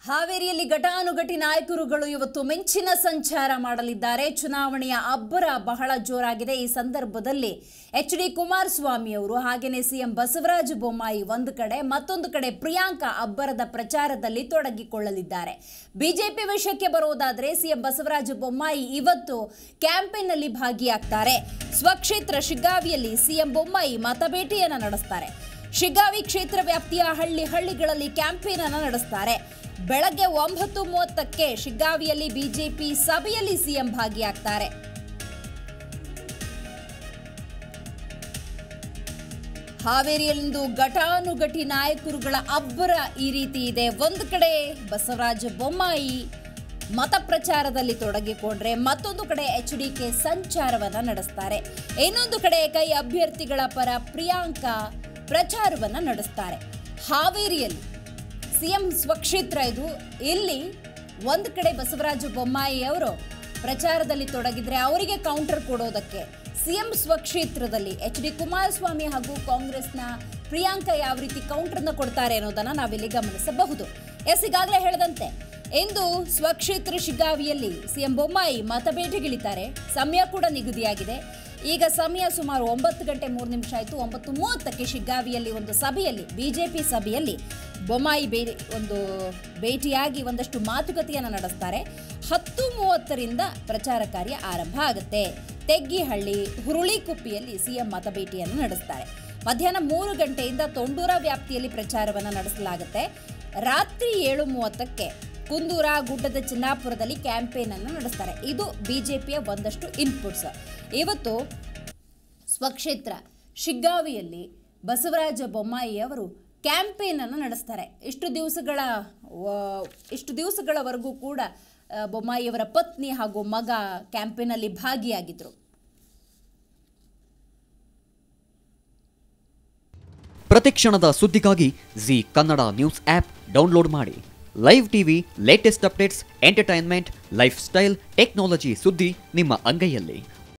ಹಾವೇರಿಯಲ್ಲಿ ಘಟಾನುಘಟಿ ನಾಯಕರುಗಳು ಇವತ್ತು ಮಿಂಚಿನ ಸಂಚಾರ ಮಾಡಲಿದ್ದಾರೆ ಚುನಾವಣೆಯ ಅಬ್ಬರ ಬಹಳ ಜೋರಾಗಿದೆ ಈ ಸಂದರ್ಭದಲ್ಲಿ ಎಚ್ ಡಿ ಕುಮಾರಸ್ವಾಮಿ ಅವರು ಹಾಗೆಯೇ ಸಿಎಂ ಬಸವರಾಜ ಬೊಮ್ಮಾಯಿ ಒಂದು ಕಡೆ ಮತ್ತೊಂದು ಕಡೆ ಪ್ರಿಯಾಂಕಾ ಅಬ್ಬರದ ಪ್ರಚಾರದಲ್ಲಿ ತೊಡಗಿಕೊಳ್ಳಲಿದ್ದಾರೆ ಬಿಜೆಪಿ ವಿಷಯಕ್ಕೆ ಬರೋದಾದ್ರೆ ಸಿಎಂ ಬಸವರಾಜ ಬೊಮ್ಮಾಯಿ ಇವತ್ತು ಕ್ಯಾಂಪೇನ್ನಲ್ಲಿ ಭಾಗಿಯಾಗ್ತಾರೆ ಸ್ವಕ್ಷೇತ್ರ ಶಿಗ್ಗಾವಿಯಲ್ಲಿ ಸಿಎಂ ಬೊಮ್ಮಾಯಿ ಮತಬೇಟೆಯನ್ನ ನಡೆಸ್ತಾರೆ ಶಿಗ್ಗಾವಿ ಕ್ಷೇತ್ರ ವ್ಯಾಪ್ತಿಯ ಹಳ್ಳಿ ಹಳ್ಳಿಗಳಲ್ಲಿ ಕ್ಯಾಂಪೇನ್ ಅನ್ನು ನಡೆಸ್ತಾರೆ ಬೆಳಗ್ಗೆ ಒಂಬತ್ತು ಮೂವತ್ತಕ್ಕೆ ಶಿಗ್ಗಾವಿಯಲ್ಲಿ ಬಿಜೆಪಿ ಸಭೆಯಲ್ಲಿ ಸಿಎಂ ಭಾಗಿಯಾಗ್ತಾರೆ ಹಾವೇರಿಯಲ್ಲಿಂದು ಘಟಾನುಘಟಿ ನಾಯಕರುಗಳ ಅಬ್ಬರ ಈ ರೀತಿ ಇದೆ ಒಂದು ಕಡೆ ಬಸವರಾಜ ಬೊಮ್ಮಾಯಿ ಮತ ಪ್ರಚಾರದಲ್ಲಿ ತೊಡಗಿಕೊಂಡ್ರೆ ಮತ್ತೊಂದು ಕಡೆ ಎಚ್ ಡಿ ಕೆ ಸಂಚಾರವನ್ನ ನಡೆಸ್ತಾರೆ ಇನ್ನೊಂದು ಕಡೆ ಕೈ ಅಭ್ಯರ್ಥಿಗಳ ಪರ ಪ್ರಿಯಾಂಕಾ ಪ್ರಚಾರವನ್ನ ನಡೆಸ್ತಾರೆ ಹಾವೇರಿಯಲ್ಲಿ ಸಿಎಂ ಸ್ವಕ್ಷೇತ್ರ ಇದು ಇಲ್ಲಿ ಒಂದು ಕಡೆ ಬಸವರಾಜ ಬೊಮ್ಮಾಯಿ ಅವರು ಪ್ರಚಾರದಲ್ಲಿ ತೊಡಗಿದ್ರೆ ಅವರಿಗೆ ಕೌಂಟರ್ ಕೊಡೋದಕ್ಕೆ ಸಿಎಂ ಸ್ವಕ್ಷೇತ್ರದಲ್ಲಿ ಎಚ್ ಡಿ ಕುಮಾರಸ್ವಾಮಿ ಹಾಗೂ ಕಾಂಗ್ರೆಸ್ನ ಪ್ರಿಯಾಂಕಾ ಯಾವ ರೀತಿ ಕೌಂಟರ್ನ ಕೊಡ್ತಾರೆ ಅನ್ನೋದನ್ನ ನಾವಿಲ್ಲಿ ಗಮನಿಸಬಹುದು ಎಸ್ ಈಗಾಗಲೇ ಹೇಳದಂತೆ ಇಂದು ಸ್ವಕ್ಷೇತ್ರ ಶಿಗ್ಗಾವಿಯಲ್ಲಿ ಸಿಎಂ ಬೊಮ್ಮಾಯಿ ಮತಬೇಟೆಗಿಳಿತಾರೆ ಸಮಯ ಕೂಡ ನಿಗದಿಯಾಗಿದೆ ಈಗ ಸಮಯ ಸುಮಾರು ಒಂಬತ್ತು ಗಂಟೆ ಮೂರು ನಿಮಿಷ ಆಯಿತು ಒಂಬತ್ತು ಮೂವತ್ತಕ್ಕೆ ಶಿಗ್ಗಾವಿಯಲ್ಲಿ ಒಂದು ಸಭೆಯಲ್ಲಿ ಬಿಜೆಪಿ ಸಭೆಯಲ್ಲಿ ಬೊಮ್ಮಾಯಿ ಬೇರೆ ಒಂದು ಭೇಟಿಯಾಗಿ ಒಂದಷ್ಟು ಮಾತುಕತೆಯನ್ನು ನಡೆಸ್ತಾರೆ ಹತ್ತು ಮೂವತ್ತರಿಂದ ಪ್ರಚಾರ ಕಾರ್ಯ ಆರಂಭ ಆಗುತ್ತೆ ತೆಗ್ಗಿಹಳ್ಳಿ ಹುರುಳಿಕುಪ್ಪಿಯಲ್ಲಿ ಸಿಎಂ ಮತಭೇಟಿಯನ್ನು ನಡೆಸ್ತಾರೆ ಮಧ್ಯಾಹ್ನ ಮೂರು ಗಂಟೆಯಿಂದ ತೊಂಡೂರ ವ್ಯಾಪ್ತಿಯಲ್ಲಿ ಪ್ರಚಾರವನ್ನು ನಡೆಸಲಾಗುತ್ತೆ ರಾತ್ರಿ ಏಳು ಮೂವತ್ತಕ್ಕೆ ಕುಂದೂರ ಗುಡ್ಡದ ಚಿನ್ನಾಪುರದಲ್ಲಿ ಕ್ಯಾಂಪೇನ್ ಅನ್ನು ನಡೆಸ್ತಾರೆ ಇದು ಬಿಜೆಪಿಯ ಒಂದಷ್ಟು ಇನ್ಪುಟ್ಸ್ ಇವತ್ತು ಸ್ವಕ್ಷೇತ್ರ ಶಿಗ್ಗಾವಿಯಲ್ಲಿ ಬಸವರಾಜ ಬೊಮ್ಮಾಯಿ ಅವರು ಕ್ಯಾಂಪೇನ್ ಅನ್ನು ನಡೆಸ್ತಾರೆ ಇಷ್ಟು ದಿವಸಗಳ ವ- ಇಷ್ಟು ದಿವಸಗಳವರೆಗೂ ಕೂಡ ಆ, ಬೊಮ್ಮಾಯಿಯವರ ಪತ್ನಿ ಹಾಗೂ ಮಗ ಕ್ಯಾಂಪೇನಲ್ಲಿ ಭಾಗಿಯಾಗಿದ್ದರು ಪ್ರತಿಕ್ಷಣದ ಸುದ್ದಿಗಾಗಿ Zee Kannada news app download ಮಾಡಿ live TV latest updates entertainment lifestyle technology ಸುದ್ದಿ ನಿಮ್ಮ ಅಂಗೈಯಲ್ಲಿ